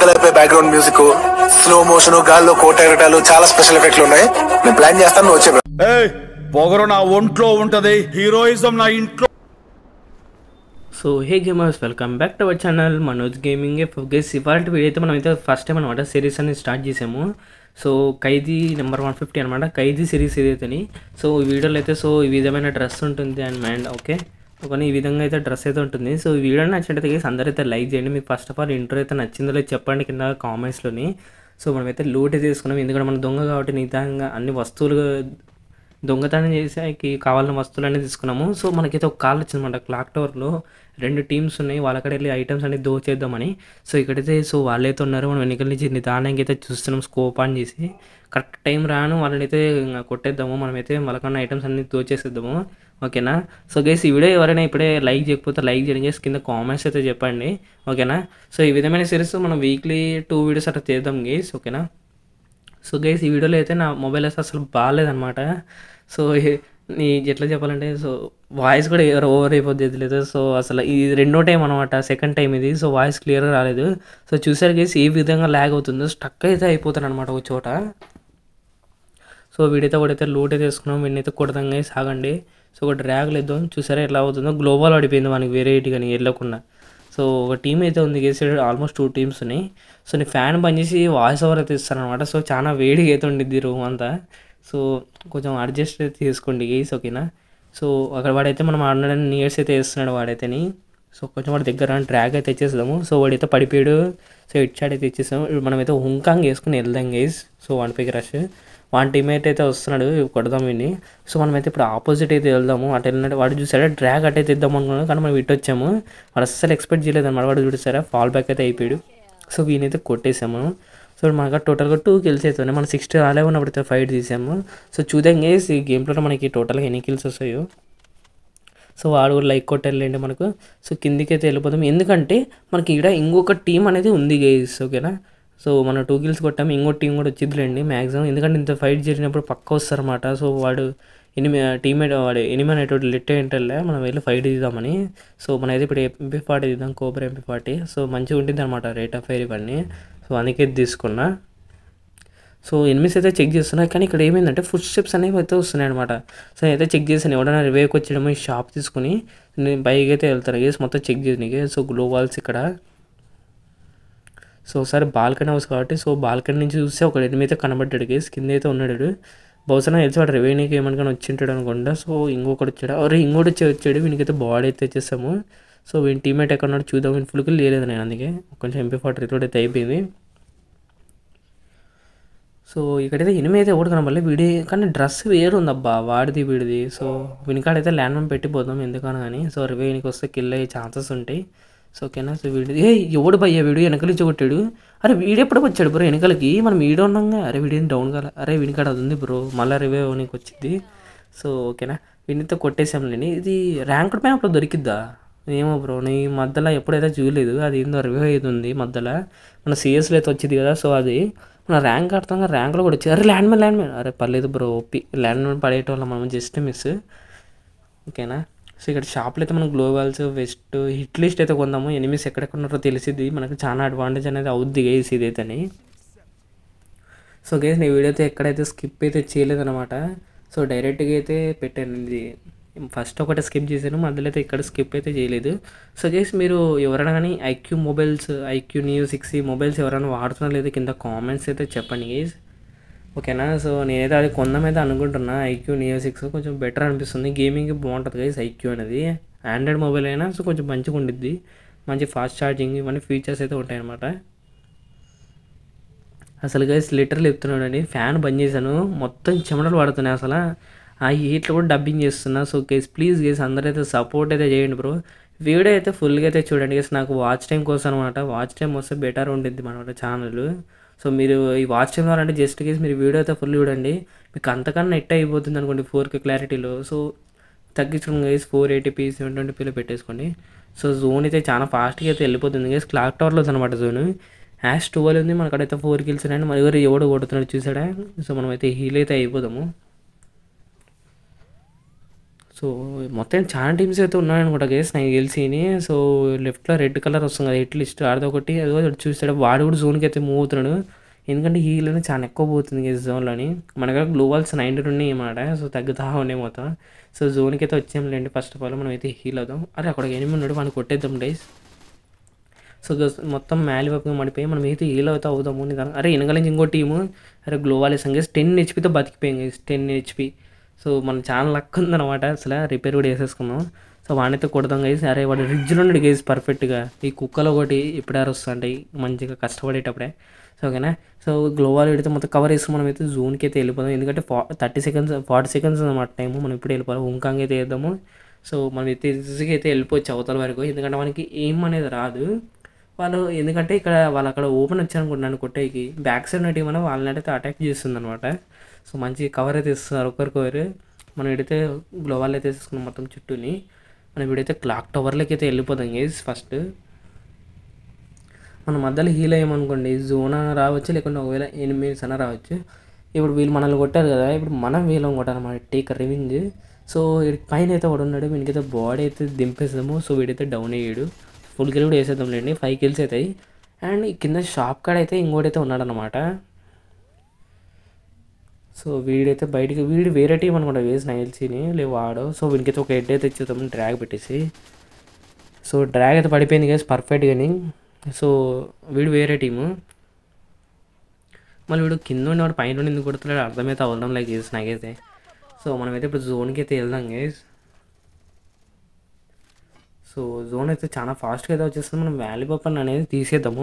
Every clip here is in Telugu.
అయిపోయి బ్యాక్గ్రౌండ్ మ్యూజిక్ స్లో మోషన్ గాల్లో కోట ఎగటాలు చాలా స్పెషల్ ఎఫెక్ట్లు ఉన్నాయి నేను ప్లాన్ చేస్తాను నువ్వు వచ్చే ఏయ్ పొగరు నా ఒంట్లో ఉంటది హీరోయిజం నా ఇంట్లో so hey gamers welcome back to our channel Manoj gaming guys ఇవాళ వీడియో అయితే మనం అయితే ఫస్ట్ టైం అనమాట సిరీస్ అనేది స్టార్ట్ చేసాము so Khaidi number one fifty అనమాట ఖైదీ సిరీస్ ఇదైతేని సో ఈ వీడియోలో అయితే సో ఈ విధమైన డ్రెస్ ఉంటుంది అండ్ మ్యాండ్ ఓకే కానీ ఈ విధంగా అయితే డ్రెస్ అయితే ఉంటుంది సో ఈ వీడియో నచ్చినట్టయితే guys అందరూ అయితే లైక్ చేయండి మీకు ఫస్ట్ ఆఫ్ ఆల్ ఇంట్రో అయితే నచ్చిందో లేదో చెప్పండి కింద కామెంట్స్లోని సో మనమైతే లూట్ అయితే తీసుకున్నాం ఎందుకంటే మన దొంగ కాబట్టి నిదానంగా అన్ని వస్తువులు దొంగతనం చేసేకి కావాలన్న వస్తువులన్నీ తీసుకున్నాము సో మనకైతే ఒక కాల్ వచ్చిందన్నమాట క్లాక్ టవర్లో రెండు టీమ్స్ ఉన్నాయి వాళ్ళక్కడ వెళ్ళి ఐటమ్స్ అన్ని దోచేద్దామని సో ఇక్కడైతే సో వాళ్ళైతే ఉన్నారు మనం వెనకాల నుంచి నిదానంగా అయితే చూస్తున్నాం స్కోప్ ఆన్ చేసి కరెక్ట్ టైం రాను వాళ్ళని అయితే ఇంకా కొట్టేద్దాము మనమైతే వాళ్ళకన్నా ఐటమ్స్ అన్ని దోచేసేద్దాము ఓకేనా సో గైస్ ఈ వీడియో ఎవరైనా ఇప్పుడే లైక్ చేయకపోతే లైక్ చేయడం చేసి కింద కామెంట్స్ అయితే చెప్పండి ఓకేనా సో ఈ విధమైన సిరీస్ మనం వీక్లీ టూ వీడియోస్ అట్లా చేద్దాం గైస్ ఓకేనా సో గైస్ ఈ వీడియోలో అయితే నా మొబైల్ అయితే అసలు బాగాలేదనమాట సో ఈ- నీ ఎట్లా చెప్పాలంటే సో వాయిస్ కూడా ఎవరు ఓవర్ అయిపోద్ది లేదు సో అసలు ఇది రెండో టైం అనమాట సెకండ్ టైం ఇది సో వాయిస్ క్లియర్గా రాలేదు సో చూసారు గైస్ ఏ విధంగా ల్యాగ్ అవుతుందో స్టక్ అయితే అయిపోతాను అనమాట ఒక చోట సో వీడైతే ఒకటైతే లోట్ అయితే వేసుకున్నాం వీడినైతే కొడదాం సాగండి సో ఒక డ్రాగ్ లేద్దాం చూసారా ఎట్లా అవుతుందో గ్లోబల్ పడిపోయింది మనకి వేరే ఇటు కానీ వెళ్ళకుండా సో ఒక టీం అయితే ఉంది గేసి ఆల్మోస్ట్ టూ టీమ్స్ ఉన్నాయి సో నేను ఫ్యాన్ బంద్ చేసి వాయిస్ ఓవర్ అయితే ఇస్తాను అనమాట సో చాలా వేడిగా అయితే ఉండిద్ది రూమ్ అంతా సో కొంచెం అడ్జస్ట్ అయితే చేసుకోండి గేస్ ఓకేనా సో అక్కడ వాడైతే మనం ఆడడానికి నియర్స్ అయితే వేస్తున్నాడు వాడైతేని సో కొంచెం వాడి దగ్గర డ్రాగ్ అయితే తెచ్చేద్దాము సో వాడైతే పడిపోయాడు సో ఇట్ సైడ్ అయితే ఇచ్చేసాము ఇప్పుడు మనమైతే హుంకాంగ్ వేసుకుని వెళ్దాం గైస్ సో వన్ పైకి రష్ వన్ టీమేట్ అయితే వస్తున్నాడు కొడదాం వీడిని సో మనమైతే ఇప్పుడు ఆపోజిట్ అయితే వెళ్దాము అటు వెళ్ళినట్టు వాడు చూసారా డ్రాగ్ అటు అయితే ఇద్దాం అనుకున్నాడు కానీ మనం ఇటు వచ్చాము వాడు అస్సలు ఎక్స్పెక్ట్ చేయలేదు అనమాట వాడు చూసారా ఫాల్ బ్యాక్ అయితే అయిపోయాడు సో వీనైతే కొట్టేసాము సో మనకు టోటల్గా టూ కిల్స్ అవుతున్నాయి మనం సిక్స్టీ రాలే ఉన్నప్పుడు అయితే ఫైట్ తీసాము సో చూద్దాం గేస్ ఈ గేమ్లో మనకి టోటల్గా ఎన్ని కిల్స్ వస్తాయో సో వాడు కూడా లైక్ కొట్టేళ్ళండి మనకు సో కిందికి అయితే వెళ్ళిపోతాం ఎందుకంటే మనకి ఇక్కడ ఇంకొక టీం అనేది ఉంది గేస్ ఓకేనా సో మనం టూ కిల్స్ కొట్టాము ఇంకో టీం కూడా వచ్చిందిలేండి మ్యాక్సిమం ఎందుకంటే ఇంత ఫైట్ జరిగినప్పుడు పక్క వస్తారన్నమాట సో వాడు ఎనిమి టీమేట్ వాడు ఎనిమి అనేటువంటి లిట్ ఏంటల్లే మనం వెళ్ళి ఫైట్ తీద్దామని సో మన అయితే ఇప్పుడు ఎంపీ ఫార్టీ తీద్దాం కోబ్రా ఎంపీ ఫార్టీ సో మంచిగా ఉంటుంది అనమాట రేట్ ఆఫ్ ఫైర్ ఇవన్నీ సో అందుకే ఇది తీసుకున్నా సో ఎనిమిస్ అయితే చెక్ చేస్తున్నా కానీ ఇక్కడ ఏమైందంటే ఫుడ్ స్టెప్స్ అనేవి అయితే వస్తున్నాయి అనమాట సో అయితే చెక్ చేసాను ఎవడైనా రివేకి వచ్చేయడమో ఈ షాప్ తీసుకుని నేను బైక్ అయితే వెళ్తాను గేస్ మొత్తం చెక్ చేసి సో గ్లోవాల్స్ ఇక్కడ సో ఒకసారి బాల్కనీ హౌస్ కాబట్టి సో బాల్కనీ నుంచి చూస్తే ఒక ఎనిమిది అయితే కనబడ్డాడు గేస్ కింద అయితే ఉన్నాడు బహుశా నాకు తెలిసి వాడు రెవెన్యూకి ఏమనుకొని వచ్చింటాడు అనుకుంటా సో ఇంకొకటి వచ్చాడు అరే ఇంకోటి వచ్చి వచ్చాడు వీనికైతే బాడీ అయితే వచ్చేసాము సో వీని టీమేట్ ఎక్కడ ఉన్నాడు చూద్దాం వీని ఫుల్కి లేదు నేను అందుకే కొంచెం ఎంపీ ఫార్టీ రిలోడ్ అయితే అయిపోయింది సో ఇక్కడైతే ఎనిమిది అయితే ఒకటి కనబడలే వీడి కానీ డ్రెస్ వేరు ఉందబ్బా వాడిది వీడిది సో వీనికాడైతే ల్యాండ్ మైన్ పెట్టిపోదాం ఎందుకని కానీ సో వీనికి వస్తే కిల్ అయ్యే ఛాన్సెస్ ఉంటాయి సో ఓకేనా సో వీడిది ఏ ఎవడు భయ్యా వీడు వెనకల నుంచి కొట్టాడు అరే వీడు ఎప్పుడు వచ్చాడు బ్రో వెనకలకి మనం వీడియో ఉన్నాగా అరే వీడియో డౌన్ కాల అరే వీనికాడ అది ఉంది బ్రో మళ్ళీ రివే నీకు వచ్చింది సో ఓకేనా వీనితో కొట్టేసాంలేండి ఇది ర్యాంక్ పైన అప్పుడు దొరికిద్దా ఏమో బ్రో నీ మధ్యలో ఎప్పుడైతే చూడలేదు అది ఏందో రివ్యూ అయితే ఉంది మధ్యలో మన సిఎస్లో అయితే వచ్చింది కదా సో అది మన ర్యాంక్ ఆడుతాం ర్యాంక్లో కూడా వచ్చింది అరే ల్యాండ్ మ్యాన్ ల్యాండ్ మ్యాన్ అరే పర్లేదు బ్రో ఒప్పి ల్యాండ్ మ్యాన్ పడేయటం మనం జస్ట్ మిస్ ఓకేనా సో ఇక్కడ షాప్లో అయితే మనం గ్లోబల్స్ వెస్ట్ హిట్ లిస్ట్ అయితే కొందాము ఎనిమిస్ ఎక్కడెక్కడ ఉన్నారో తెలిసింది మనకు చాలా అడ్వాంటేజ్ అనేది అవుద్ది గేస్ ఇదైతేని సో గేస్ నేను వీడియో అయితే ఎక్కడైతే స్కిప్ అయితే చేయలేదన్నమాట సో డైరెక్ట్గా అయితే పెట్టాను ఇది ఫస్ట్ ఒకటి స్కిప్ చేశాను మధ్యలో అయితే ఇక్కడ స్కిప్ అయితే చేయలేదు సో గేస్ మీరు ఎవరైనా కానీ iQOO mobiles iQOO Neo six mobiles ఎవరైనా వాడుతున్నా లేదా కింద కామెంట్స్ అయితే చెప్పండి గేస్ ఓకేనా సో నేనైతే అది కొందామైతే అనుకుంటున్నా ఐక్యూ నియో సిక్స్ కొంచెం బెటర్ అనిపిస్తుంది గేమింగ్ బాగుంటుంది గైస్ ఐక్యూ అనేది ఆండ్రాయిడ్ మొబైల్ అయినా సో కొంచెం మంచిగా ఉండిద్ది మంచి ఫాస్ట్ ఛార్జింగ్ ఇవన్నీ ఫీచర్స్ అయితే ఉంటాయి అన్నమాట అసలు గైస్ లిటర్లు చెప్తున్నాడండి ఫ్యాన్ బంద్ చేశాను మొత్తం చెమటలు పడుతున్నాయి అసలు ఆ హీట్లో కూడా డబ్బింగ్ చేస్తున్నా సో గైస్ ప్లీజ్ గైస్ అందరైతే సపోర్ట్ అయితే చేయండి బ్రో వీడియో అయితే ఫుల్గా అయితే చూడండి గైస్ నాకు వాచ్ టైం కోసం అనమాట వాచ్ టైం వస్తే బెటర్ ఉండిద్ది మన ఛానల్ సో మీరు ఈ వాచ్ టైం అంటే జస్ట్ కేస్ మీరు వీడియో అయితే ఫుల్ చూడండి మీకు అంతకన్నా నెట్ అయిపోతుంది అనుకోండి ఫోర్ కే క్లారిటీలో సో తగ్గించుకోండి గైస్ ఫోర్ ఎయిటీపీ సెవెన్ ట్వంటీపీలో పెట్టేసుకోండి సో జోన్ అయితే చాలా ఫాస్ట్గా అయితే వెళ్ళిపోతుంది గైస్ క్లాక్ టవర్లో అనమాట జోన్ హ్యాష్ ట్వెల్వ్ ఉంది మనకడైతే ఫోర్ కిల్స్ అండి మరి ఎవరు ఎవడు కొడుతున్నాడు చూసాడా సో మనం అయితే హీల్ అయితే అయిపోదాము సో మొత్తం చాలా టీమ్స్ అయితే ఉన్నాయనుకుంటా గేస్ నాకు తెలిసిని సో లెఫ్ట్లో రెడ్ కలర్ వస్తుంది కదా ఎట్ లిస్ట్ అదొకటి అదో ఒకటి చూస్తాడు వాడు కూడా జోన్కి అయితే మూవ్ అవుతున్నాడు ఎందుకంటే హీల్లోనే చాలా ఎక్కువ పోతుంది గేస్ జోన్లోని మన దగ్గర గ్లోబల్స్ నైంటీ ఉన్నాయి అన్నమాట సో తగ్గుతా ఉండే మొత్తం సో జోన్కి అయితే వచ్చాంలేండి ఫస్ట్ ఆఫ్ ఆల్ మనం అయితే హీల్ అవుదాం అరే అక్కడ ఎనిమిది ఉన్నాడు మనం కొట్టేద్దాం డైస్ సో గస్ మొత్తం మ్యాలి వైపుగా మడిపోయి మనం అయితే హీల్ అవుతా అవుదాము నిదానం అరే వెనకాల నుంచి ఇంకో టీము అరే గ్లోవాల్ సంగేస్ టెన్ హెచ్పితో బతికిపోయాం గైస్ టెన్ హెచ్పి సో మన చాలా లక్ ఉందన్నమాట అసలు రిపేర్ కూడా వేసేసుకున్నాం సో వాడినైతే కొడదాం గైస్ అరే వాడు రిడ్జ్లో ఉన్నాడు గైస్ పర్ఫెక్ట్గా ఈ కుక్కలు ఒకటి ఇప్పుడారు వస్తుంటాయి మంచిగా కష్టపడేటప్పుడే సో ఓకేనా సో గ్లోవాల్ పెడితే మొత్తం కవర్ వేసుకుని మనం అయితే జోన్కి అయితే వెళ్ళిపోదాం ఎందుకంటే ఫా థర్టీ సెకండ్స్ ఫార్టీ సెకండ్స్ అన్నమాట టైము మనం ఇప్పుడు వెళ్ళిపోవాలి ఉంకాంగ్ అయితే వేద్దాము సో మనం అయితే ఈజీగా అయితే వెళ్ళిపోవచ్చు అవతల వరకు ఎందుకంటే మనకి ఏం అనేది రాదు వాళ్ళు ఎందుకంటే ఇక్కడ వాళ్ళు అక్కడ ఓపెన్ వచ్చారనుకుంటున్నాను కొట్టేకి బ్యాక్ సైడ్ ఉన్న టీం అనేది వాళ్ళని అయితే అటాక్ చేస్తుంది అనమాట సో మంచి కవర్ అయితే ఇస్తున్నారు ఒకరికొకరు మనం ఇడైతే గ్లోవాల్ అయితే తీసుకున్నాం మొత్తం చుట్టూని మనం ఇప్పుడైతే క్లాక్ టవర్లోకి అయితే వెళ్ళిపోదాం గేస్ ఫస్ట్ మన మధ్యలో హీల్ అయ్యామనుకోండి జోన్ అన్న రావచ్చు లేకుంటే ఒకవేళ ఎనిమిస్ అన్న రావచ్చు ఇప్పుడు వీళ్ళు మనల్ని కొట్టారు కదా ఇప్పుడు మనం వీళ్ళని కొట్టాలన్నమాట టేక్ రివింజ్ సో వీడికి పైన అయితే వాడు ఉన్నాడు వీడికైతే బాడీ అయితే దింపేస్తాము సో వీడైతే డౌన్ అయ్యాడు ఫుల్ కిల్ కూడా వేసేద్దాం లేండి ఫైవ్ కిల్స్ అవుతాయి అండ్ ఈ కింద షాప్ కాడ అయితే ఇంకోటైతే ఉన్నాడనమాట సో వీడైతే బయటికి వీడు వేరే టీం అనుకుంటా వేసి నైల్సీని లేవు వాడు సో వీడికైతే ఒక హెడ్ అయితే ఇచ్చేద్దాం డ్రాగ్ పెట్టేసి సో డ్రాగ్ అయితే పడిపోయింది కదా పర్ఫెక్ట్ కానీ సో వీడు వేరే టీము మళ్ళీ వీడు కింద ఉన్నవాడు పైన నుండి ఎందుకు కొడుతున్నాడు అర్థమైతే అవ్వడం లైక్ చేసి నాకైతే సో మనమైతే ఇప్పుడు జోన్కి అయితే వెళ్దాం గేస్ సో జోన్ అయితే చాలా ఫాస్ట్గా అయితే వచ్చేస్తుంది మనం వ్యాలీ బఫన్ అనేది తీసేద్దాము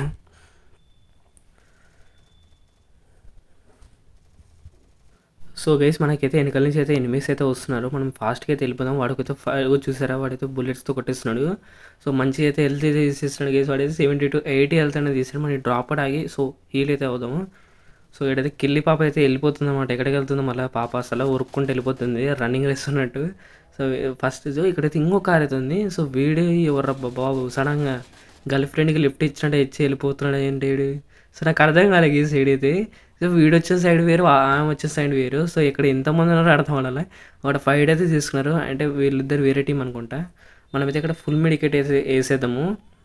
సో గైస్ మనకైతే వెనకాల నుంచి అయితే ఎనిమిస్ అయితే వస్తున్నారు మనం ఫాస్ట్గా అయితే వెళ్ళిపోదాం వాడికైతే ఫైవ్ చూసారా వాడైతే బుల్లెట్స్తో కొట్టేస్తున్నాడు సో మంచిగా అయితే హెల్త్ అయితే తీసేస్తున్నాడు గైస్ వాడైతే సెవెంటీ టు ఎయిటీ హెల్త్ అనేది తీసాడు మనం డ్రాప్ ఆగి సో హీల్ అయితే అవుదాము సో ఇక్కడైతే కిల్లి పాప అయితే వెళ్ళిపోతుంది అనమాట ఎక్కడికి వెళ్తుందో మళ్ళీ పాప అసలు ఉరుక్కుంటూ వెళ్ళిపోతుంది రన్నింగ్ రేస్ ఉన్నట్టు సో ఫస్ట్ ఇక్కడైతే ఇంకో కార్ అయితే ఉంది సో వీడు ఎవర్రబ్బా బాబు సడన్గా గర్ల్ ఫ్రెండ్కి లిఫ్ట్ ఇచ్చినట్టు ఇచ్చి వెళ్ళిపోతున్నాడు ఏంటి వీడు సో నాకు అర్థం కాలేదు ఈ సైడ్ అయితే సో వీడు వచ్చే సైడ్ వేరు ఆమె వచ్చే సైడ్ వేరు సో ఇక్కడ ఎంతమంది ఉన్నారో అర్థం అవ్వాలి వాడు ఫైవ్ అయితే తీసుకున్నారు అంటే వీళ్ళిద్దరు వేరే టీం అనుకుంటా మనమైతే ఇక్కడ ఫుల్ మెడికేట్ వేసే వేసేద్దాము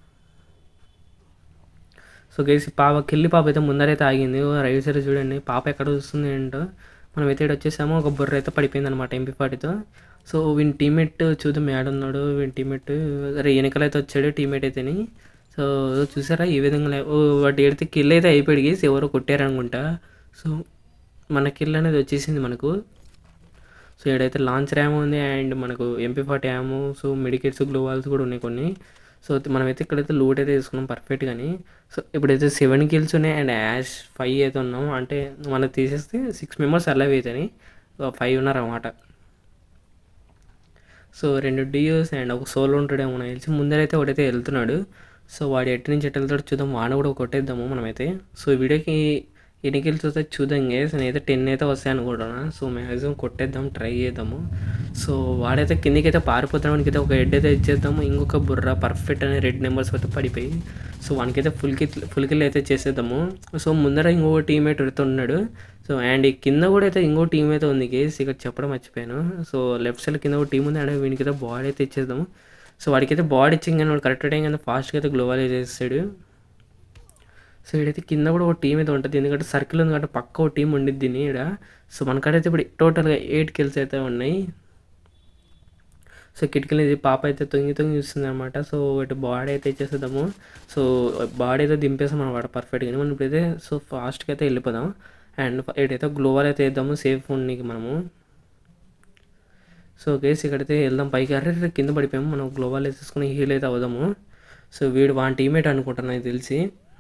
సో గేసి పాప కిల్లి పాప అయితే ముందరైతే ఆగింది ఓ రైట్ సైడ్ చూడండి పాప ఎక్కడ వస్తుంది ఏంటో మనం అయితే ఇక్కడ వచ్చేసాము ఒక బుర్ర అయితే పడిపోయింది అనమాట ఎంపీ పాటితో సో వీని టీమేట్ చూద్దాం యాడ్ ఉన్నాడు వీని టీమేట్ అరే వెనకాల అయితే వచ్చాడు టీమేట్ అయితేని సో చూసారా ఈ విధంగా లే- ఓ వాటి ఎడితే కిల్ అయితే అయిపోయాడు గేసి ఎవరో కొట్టారనుకుంటా సో మన కిల్ అనేది వచ్చేసింది మనకు సో ఇక్కడైతే లాంచ్ ర్యామ్ ఉంది అండ్ మనకు MP forty ram so medkits gloo walls కూడా ఉన్నాయి కొన్ని సో మనమైతే ఇక్కడైతే లూట్ అయితే తీసుకున్నాం పర్ఫెక్ట్ కానీ సో ఇప్పుడైతే సెవెన్ కిల్స్ ఉన్నాయి అండ్ యాష్ ఫైవ్ అయితే ఉన్నాం అంటే మనకు తీసేస్తే సిక్స్ మెంబర్స్ అలవ్ అవుతాయి ఫైవ్ ఉన్నారు అన్నమాట సో రెండు డియోస్ అండ్ ఒక సోలో ఉంటాడేమో నాకు తెలిసి ముందరైతే ఒకటైతే వెళ్తున్నాడు సో వాడు ఎటు నుంచి ఎటు వెళ్తాడు చూద్దాం వాడిని కూడా కొట్టేద్దాము మనమైతే సో ఈ వీడియోకి ఎన్ని కిల్స్ వస్తాయి చూద్దాం గేస్ నేనైతే టెన్ అయితే వస్తాయి అనుకుంటున్నా సో మ్యాక్సిమం కొట్టేద్దాం ట్రై చేద్దాము సో వాడైతే కిందికైతే పారిపోతాం వానికైతే ఒక హెడ్ అయితే ఇచ్చేద్దాము ఇంకొక బుర్ర పర్ఫెక్ట్ అనే రెడ్ నెంబర్స్ అయితే పడిపోయి సో వానికైతే ఫుల్ కిల్ ఫుల్ కిల్ అయితే చేసేద్దాము సో ముందర ఇంకో టీమేట్ ఉన్నాడు సో అండ్ ఈ కింద కూడా అయితే ఇంకో టీం అయితే ఉంది కేస్ ఇక్కడ చెప్పడం మర్చిపోయాను సో లెఫ్ట్ సైడ్ కింద ఒక టీం ఉంది అండ్ వీనికైతే బాడీ అయితే ఇచ్చేద్దాము సో వాడికైతే బాడీ ఇచ్చింది కానీ వాడు కరెక్ట్ టైం కింద ఫాస్ట్గా అయితే గ్లోవల్ చేస్తాడు సో ఇక్కడైతే కింద కూడా ఒక టీం అయితే ఉంటుంది ఎందుకంటే సర్కిల్ ఉంది కాబట్టి పక్క ఒక టీం ఉండిద్ది దీన్ని ఇక్కడ సో మనకాడైతే ఇప్పుడు టోటల్గా ఎయిట్ కిల్స్ అయితే ఉన్నాయి సో కిటికీలు ఇది పాప అయితే తొంగి తొంగి చూస్తుంది అనమాట సో ఇటు బాడీ అయితే ఇచ్చేసేద్దాము సో బాడీ అయితే దింపేసాం అనమాట పర్ఫెక్ట్గా మనం ఇప్పుడైతే సో ఫాస్ట్గా అయితే వెళ్ళిపోదాం అండ్ ఇటైతే గ్లోవల్ అయితే వేద్దాము సేఫ్ ఉండడానికి మనము సో కేసు ఇక్కడైతే వెళ్దాం పైకి అరే రే, కింద పడిపోయాము మనం గ్లోవల్ వేసేసుకుని హీల్ అయితే అవుదాము సో వీడు వాన్ టీమేట్ అనుకుంటాను నాకు తెలిసి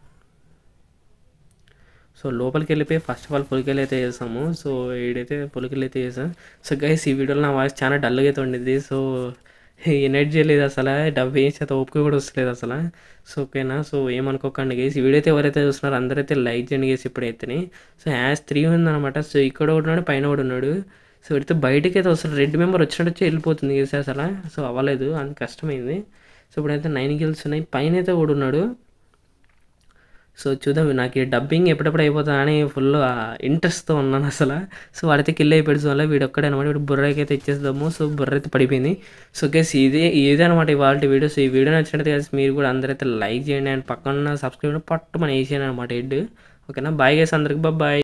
సో లోపలికి వెళ్ళిపోయి ఫస్ట్ ఆఫ్ ఆల్ పొలికెళ్ళి అయితే చేసాము సో వీడైతే పొలికెళ్ళి అయితే చేసాం సో గైస్ ఈ వీడియోలో నా వాయిస్ చాలా డల్గా అయితే ఉండిద్ది సో ఎనర్జీ లేదు అసలు డబ్బు వేసి అయితే ఓపిక కూడా వస్తలేదు అసలు సో ఓకేనా సో ఏమనుకోకండి గైస్ ఈ వీడియో అయితే ఎవరైతే చూస్తున్నారో అందరైతే లైక్ చేయండి గేసి ఇప్పుడైతేనే సో యాజ్ త్రీ ఉందన్నమాట సో ఇక్కడ ఒకటి ఉన్నాడు పైన ఒకటి ఉన్నాడు సో అయితే బయటకి అయితే వస్తారు రెడ్ మెంబర్ వచ్చినట్టు వచ్చి వెళ్ళిపోతుంది గేసి అసలు సో అవ్వలేదు అంత కష్టమైంది సో ఇప్పుడైతే నైన్ గిల్స్ ఉన్నాయి పైన అయితే కూడా ఉన్నాడు సో చూద్దాం నాకు ఈ డబ్బింగ్ ఎప్పుడెప్పుడు అయిపోతుందా అని ఫుల్ ఇంట్రెస్ట్తో ఉన్నాను అసలు సో వాడైతే కిల్ అయిపోయాడు సో వల్ల వీడు ఒక్కడే అనమాట వీడు బుర్రకి అయితే ఇచ్చేద్దాము సో బుర్ర అయితే పడిపోయింది సో గేస్ ఇదే ఇదే అనమాట ఇవాళ వీడియో సో ఈ వీడియో నచ్చినట్టు guys మీరు కూడా అందరైతే లైక్ చేయండి అండ్ పక్కన సబ్స్క్రైబ్ పట్టు మన వేసేయండి అనమాట హెడ్ ఓకేనా బాయ్ గేస్ అందరికి బాయ్